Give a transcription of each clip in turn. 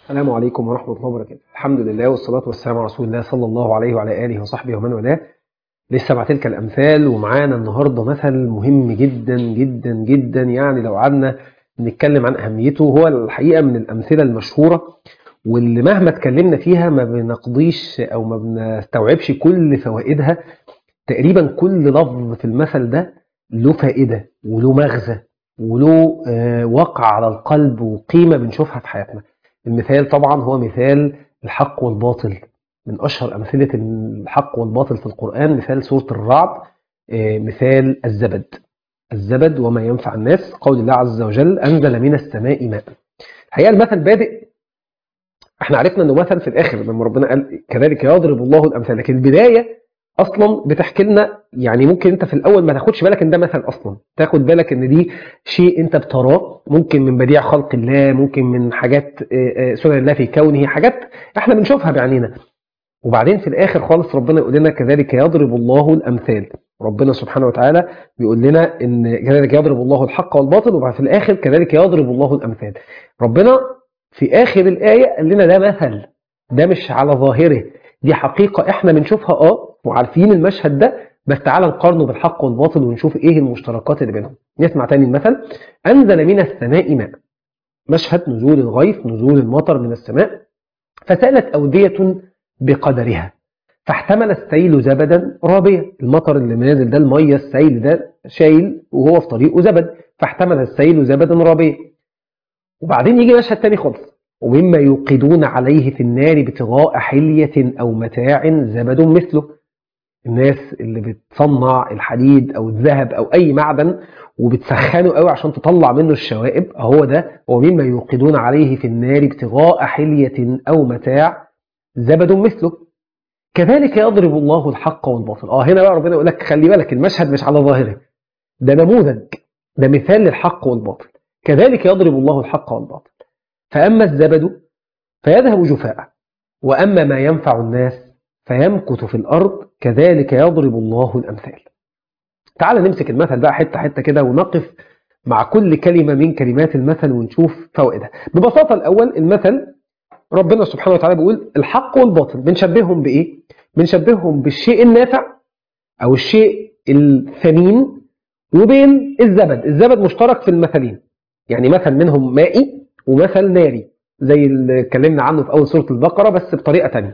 السلام عليكم ورحمة الله وبركاته الحمد لله والصلاة والسلام على رسول الله صلى الله عليه وعلى آله وصحبه ومن والاه لسه مع تلك الأمثال ومعانا النهاردة مثل مهم جدا جدا جدا يعني لو قعدنا نتكلم عن أهميته هو الحقيقة من الأمثلة المشهورة واللي مهما اتكلمنا فيها ما بنقضيش أو ما بنستوعبش كل فوائدها تقريبا كل لفظ في المثل ده له فائدة وله مغزى وله آه، وقع على القلب وقيمة بنشوفها في حياتنا المثال طبعا هو مثال الحق والباطل من أشهر أمثلة الحق والباطل في القرآن مثال سورة الرعد آه، مثال الزبد الزبد وما ينفع الناس قول الله عز وجل أنزل من السماء ماء الحقيقة المثل بادئ احنا عرفنا انه مثل في الاخر لما ربنا قال كذلك يضرب الله الامثال لكن البدايه اصلا بتحكي لنا يعني ممكن انت في الاول ما تاخدش بالك ان ده مثل اصلا تاخد بالك ان دي شيء انت بتراه ممكن من بديع خلق الله ممكن من حاجات آه، آه، سنن الله في كونه حاجات احنا بنشوفها بعينينا وبعدين في الاخر خالص ربنا يقول لنا كذلك يضرب الله الامثال ربنا سبحانه وتعالى بيقول لنا ان كذلك يضرب الله الحق والباطل وبعد في الاخر كذلك يضرب الله الامثال ربنا في اخر الايه قال لنا ده مثل ده مش على ظاهره دي حقيقه احنا بنشوفها اه وعارفين المشهد ده بس تعالى نقارنه بالحق والباطل ونشوف ايه المشتركات اللي بينهم نسمع تاني المثل انزل من السماء ماء مشهد نزول الغيث نزول المطر من السماء فسالت اوديه بقدرها فاحتمل السيل زبدا رابيا المطر اللي نازل ده الميه السيل ده شايل وهو في طريقه زبد فاحتمل السيل زبدا رابيا وبعدين يجي مشهد تاني خالص ومما يوقدون عليه في النار ابتغاء حلية أو متاع زبد مثله الناس اللي بتصنع الحديد أو الذهب أو أي معدن وبتسخنه قوي عشان تطلع منه الشوائب هو ده ومما يوقدون عليه في النار ابتغاء حلية أو متاع زبد مثله كذلك يضرب الله الحق والباطل اه هنا بقى ربنا يقول لك خلي بالك المشهد مش على ظاهره ده نموذج ده مثال للحق والباطل كذلك يضرب الله الحق والباطل فأما الزبد فيذهب جفاء وأما ما ينفع الناس فيمكث في الأرض كذلك يضرب الله الأمثال تعال نمسك المثل بقى حتة حتة كده ونقف مع كل كلمة من كلمات المثل ونشوف فوائدها ببساطة الأول المثل ربنا سبحانه وتعالى بيقول الحق والباطل بنشبههم بإيه؟ بنشبههم بالشيء النافع أو الشيء الثمين وبين الزبد الزبد مشترك في المثلين يعني مثل منهم مائي ومثل ناري زي اللي اتكلمنا عنه في اول سوره البقره بس بطريقه تانية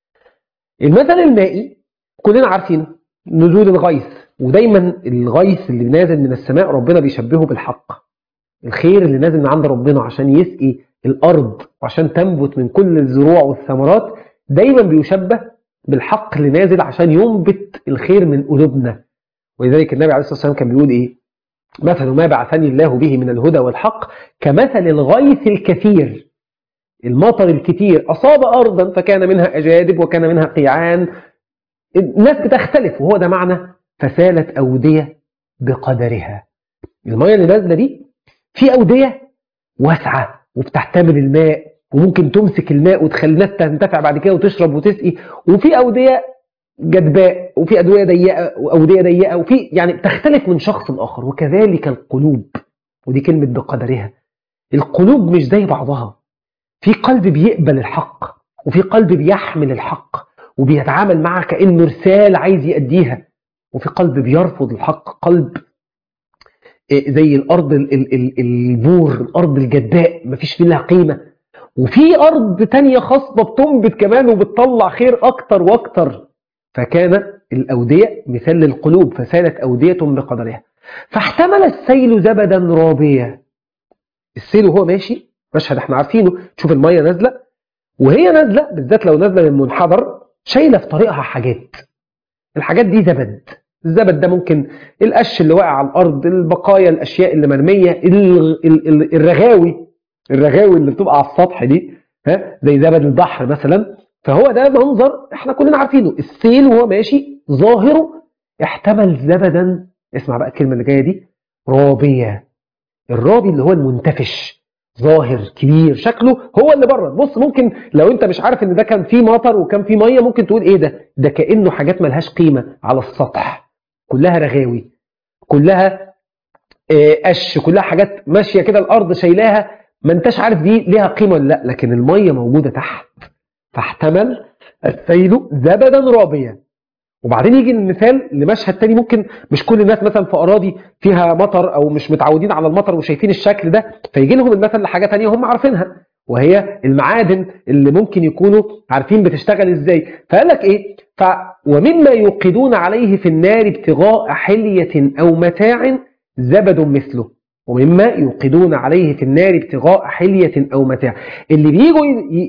المثل المائي كلنا عارفينه نزول الغيث ودايما الغيث اللي نازل من السماء ربنا بيشبهه بالحق الخير اللي نازل من عند ربنا عشان يسقي الارض وعشان تنبت من كل الزروع والثمرات دايما بيشبه بالحق اللي نازل عشان ينبت الخير من قلوبنا ولذلك النبي عليه الصلاه والسلام كان بيقول ايه مثل ما بعثني الله به من الهدى والحق كمثل الغيث الكثير المطر الكثير أصاب أرضا فكان منها أجادب وكان منها قيعان الناس بتختلف وهو ده معنى فسالت أودية بقدرها المية اللي نازلة دي في أودية واسعة وبتحتمل الماء وممكن تمسك الماء وتخلي الناس تنتفع بعد كده وتشرب وتسقي وفي أودية جدباء وفي أدوية ضيقة وأودية ضيقة وفي يعني تختلف من شخص لآخر وكذلك القلوب ودي كلمة بقدرها القلوب مش زي بعضها في قلب بيقبل الحق وفي قلب بيحمل الحق وبيتعامل معها كأنه رسالة عايز يأديها وفي قلب بيرفض الحق قلب إيه زي الأرض ال- ال- ال- البور الأرض الجدباء مفيش فيه لها قيمة وفي أرض تانية خصبة بتنبت كمان وبتطلع خير أكتر وأكتر فكان الأودية مثال للقلوب فسالت أودية بقدرها فاحتمل السيل زبدا رابيا السيل وهو ماشي مشهد احنا عارفينه تشوف المية نازلة وهي نازلة بالذات لو نازلة من منحدر شايلة في طريقها حاجات الحاجات دي زبد الزبد ده ممكن القش اللي واقع على الأرض البقايا الأشياء اللي مرمية ال- ال- ال- الرغاوي الرغاوي اللي بتبقى على السطح دي ها زي زبد البحر مثلا فهو ده منظر احنا كلنا عارفينه السيل وهو ماشي ظاهره احتمل زبدا اسمع بقى الكلمة اللي جاية دي رابية الرابي اللي هو المنتفش ظاهر كبير شكله هو اللي بره بص ممكن لو انت مش عارف ان ده كان فيه مطر وكان فيه ميه ممكن تقول ايه ده ده كانه حاجات ملهاش قيمه على السطح كلها رغاوي كلها آه، قش كلها حاجات ماشيه كده الارض شايلاها ما انتش عارف دي ليها قيمه ولا لا لكن الميه موجوده تحت فاحتمل السيل زبدا رابيا وبعدين يجي المثال لمشهد تاني ممكن مش كل الناس مثلا في اراضي فيها مطر او مش متعودين على المطر وشايفين الشكل ده فيجي لهم المثل لحاجه تانية هم عارفينها وهي المعادن اللي ممكن يكونوا عارفين بتشتغل ازاي فقال لك ايه ف ومما يوقدون عليه في النار ابتغاء حلية او متاع زبد مثله ومما يوقدون عليه في النار ابتغاء حلية او متاع اللي بيجوا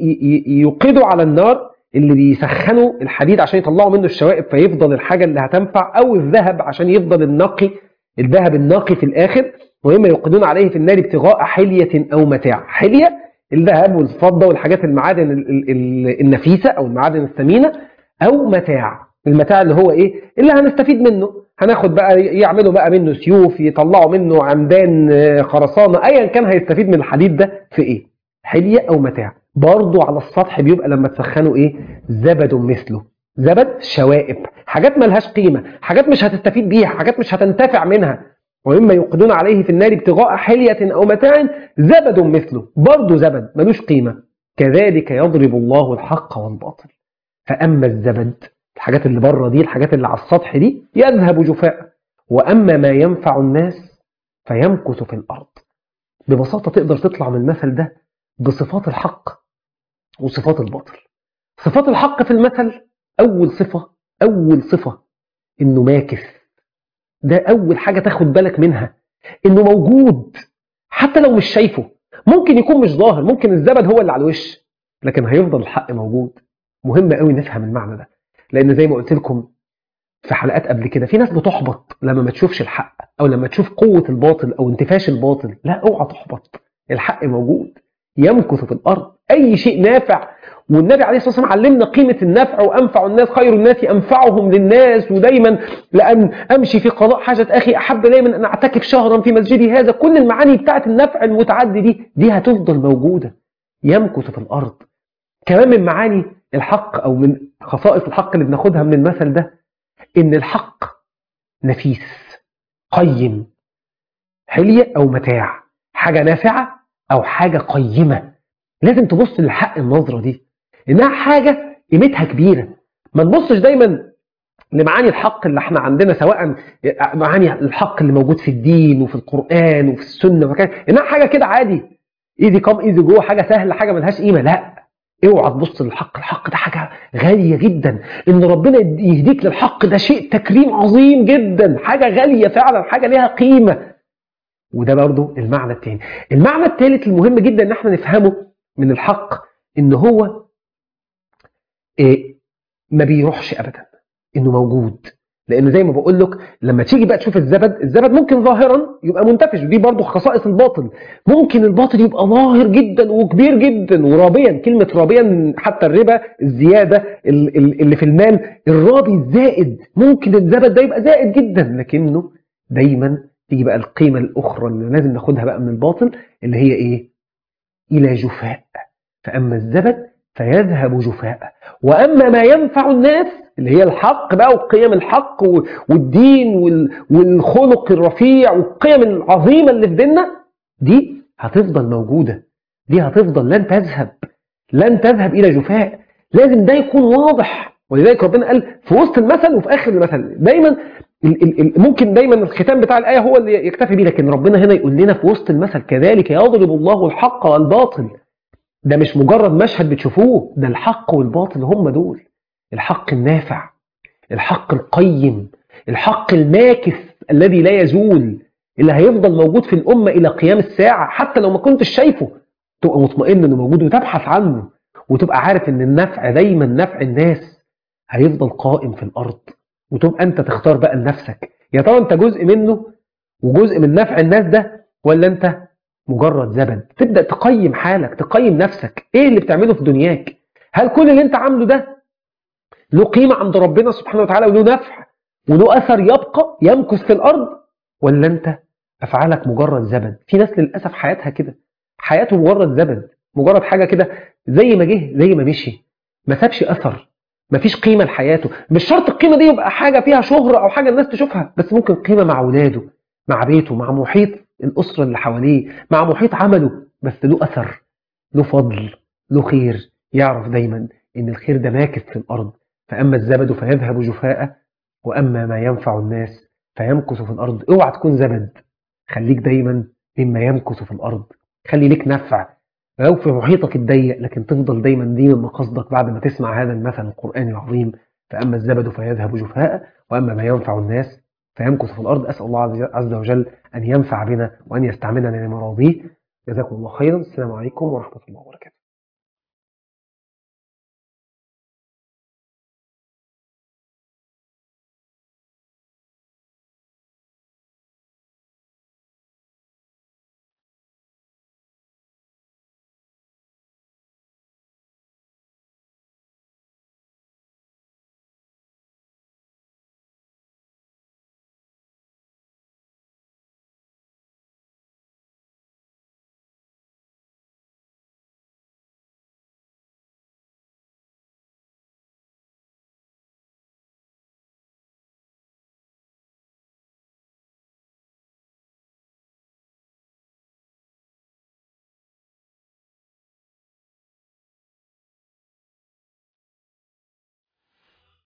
يوقدوا على النار اللي بيسخنوا الحديد عشان يطلعوا منه الشوائب فيفضل الحاجة اللي هتنفع او الذهب عشان يفضل النقي الذهب النقي في الاخر ومما يوقدون عليه في النار ابتغاء حلية او متاع حلية الذهب والفضة والحاجات المعادن النفيسة أو المعادن الثمينة أو متاع المتاع اللي هو إيه اللي هنستفيد منه هناخد بقى يعملوا بقى منه سيوف يطلعوا منه عمدان خرسانة أيا كان هيستفيد من الحديد ده في إيه حلية أو متاع برضو على السطح بيبقى لما تسخنوا إيه زبد مثله زبد شوائب حاجات ملهاش قيمة حاجات مش هتستفيد بيها حاجات مش هتنتفع منها ومما يوقدون عليه في النار ابتغاء حلية أو متاع زبد مثله برضه زبد ملوش قيمة كذلك يضرب الله الحق والباطل فأما الزبد الحاجات اللي بره دي الحاجات اللي على السطح دي يذهب جفاء وأما ما ينفع الناس فيمكث في الأرض ببساطة تقدر تطلع من المثل ده بصفات الحق وصفات الباطل صفات الحق في المثل أول صفة أول صفة إنه ماكث ده أول حاجة تاخد بالك منها إنه موجود حتى لو مش شايفه ممكن يكون مش ظاهر ممكن الزبد هو اللي على الوش لكن هيفضل الحق موجود مهم قوي نفهم المعنى ده لأن زي ما قلت لكم في حلقات قبل كده في ناس بتحبط لما ما تشوفش الحق أو لما تشوف قوة الباطل أو انتفاش الباطل لا اوعى تحبط الحق موجود يمكث في الأرض أي شيء نافع والنبي عليه الصلاة والسلام علمنا قيمة النفع وأنفع الناس خير الناس أنفعهم للناس ودايما لأن أمشي في قضاء حاجة أخي أحب دايما أن أعتكف شهرا في مسجدي هذا كل المعاني بتاعت النفع المتعدي دي دي هتفضل موجودة يمكث في الأرض كمان من معاني الحق أو من خصائص الحق اللي بناخدها من المثل ده إن الحق نفيس قيم حلية أو متاع حاجة نافعة أو حاجة قيمة لازم تبص للحق النظرة دي إنها حاجة قيمتها كبيرة ما نبصش دايما لمعاني الحق اللي احنا عندنا سواء معاني الحق اللي موجود في الدين وفي القرآن وفي السنة وكان إنها حاجة كده عادي ايزي كام ايزي جو حاجة سهلة حاجة ملهاش قيمة لا اوعى تبص للحق الحق ده حاجة غالية جدا ان ربنا يهديك للحق ده شيء تكريم عظيم جدا حاجة غالية فعلا حاجة ليها قيمة وده برضو المعنى الثاني المعنى الثالث المهم جدا ان احنا نفهمه من الحق ان هو إيه ما بيروحش ابدا انه موجود لان زي ما بقول لك لما تيجي بقى تشوف الزبد الزبد ممكن ظاهرا يبقى منتفش ودي برضو خصائص الباطل ممكن الباطل يبقى ظاهر جدا وكبير جدا ورابيا كلمة رابيا حتى الربا الزيادة اللي في المال الرابي الزائد ممكن الزبد ده يبقى زائد جدا لكنه دايما تيجي بقى القيمة الأخرى اللي لازم ناخدها بقى من الباطل اللي هي إيه إلى جفاء فأما الزبد فيذهب جفاء وأما ما ينفع الناس اللي هي الحق بقى وقيم الحق والدين والخلق الرفيع والقيم العظيمة اللي في ديننا دي هتفضل موجودة دي هتفضل لن تذهب لن تذهب إلى جفاء لازم ده يكون واضح ولذلك ربنا قال في وسط المثل وفي آخر المثل دايما ممكن دايما الختام بتاع الآية هو اللي يكتفي بيه لكن ربنا هنا يقول لنا في وسط المثل كذلك يضرب الله الحق والباطل ده مش مجرد مشهد بتشوفوه ده الحق والباطل هم دول الحق النافع الحق القيم الحق الماكث الذي لا يزول اللي هيفضل موجود في الأمة إلى قيام الساعة حتى لو ما كنتش شايفه تبقى مطمئن إنه موجود وتبحث عنه وتبقى عارف إن النفع دايما نفع الناس هيفضل قائم في الأرض وتبقى أنت تختار بقى لنفسك يا ترى أنت جزء منه وجزء من نفع الناس ده ولا أنت مجرد زبد تبدأ تقيم حالك تقيم نفسك إيه اللي بتعمله في دنياك هل كل اللي أنت عامله ده له قيمة عند ربنا سبحانه وتعالى وله نفع وله أثر يبقى يمكث في الأرض ولا أنت أفعالك مجرد زبد في ناس للأسف حياتها كده حياته مجرد زبد مجرد حاجة كده زي ما جه زي ما مشي ما سابش أثر ما فيش قيمة لحياته مش شرط القيمة دي يبقى حاجة فيها شهرة أو حاجة الناس تشوفها بس ممكن قيمة مع أولاده مع بيته مع محيط الأسرة اللي حواليه مع محيط عمله بس له أثر له فضل له خير يعرف دايما إن الخير ده ماكث في الأرض فأما الزبد فيذهب جفاء وأما ما ينفع الناس فيمكث في الأرض اوعى تكون زبد خليك دايما مما يمكث في الأرض خلي لك نفع ولو في محيطك الضيق لكن تفضل دايما دي من مقصدك بعد ما تسمع هذا المثل القرآني العظيم فأما الزبد فيذهب جفاء وأما ما ينفع الناس فيمكث في الأرض أسأل الله عز وجل أن ينفع بنا وأن يستعملنا لما راضيه جزاكم الله خيرا السلام عليكم ورحمة الله وبركاته